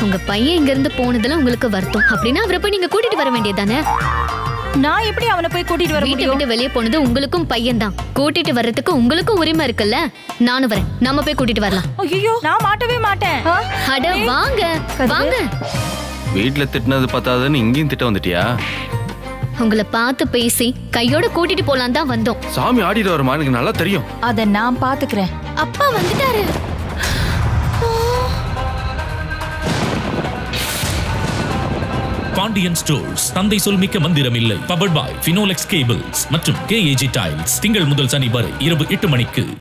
உங்க பையன் இங்க இருந்து போனதுல உங்களுக்கு வருத்தம் அப்படின்னா அவரை போய் நீங்க கூட்டிட்டு வர வேண்டியதானே நான் எப்படி அவனை போய் கூட்டிட்டு வர வீட்டை முடியும் விட்டு வெளியே போனது உங்களுக்கும் பையன் தான் கூட்டிட்டு வர்றதுக்கு உங்களுக்கும் உரிமை இருக்குல்ல நானும் வரேன் நம்ம போய் கூட்டிட்டு வரலாம் ஐயோ நான் மாட்டவே மாட்டேன் ஆ? அட வாங்க வாங்க வீட்ல திட்டினது பத்தாதுன்னு இங்கேயும் திட்ட வந்துட்டியா உங்களை பார்த்து பேசி கையோட கூட்டிட்டு போலாம் தான் வந்தோம் சாமி ஆடிட்டு வருமா எனக்கு நல்லா தெரியும் அத நான் பாத்துக்கிறேன் அப்பா வந்துட்டாரு பாண்டியன் ஸ்டோர்ஸ் தந்தை சொல்மிக்க மந்திரம் இல்லை பவர்ட் பாய் பினோலெக்ஸ் கேபிள்ஸ் மற்றும் கேஏஜி டைல்ஸ் திங்கள் முதல் சனி வரை இரவு எட்டு மணிக்கு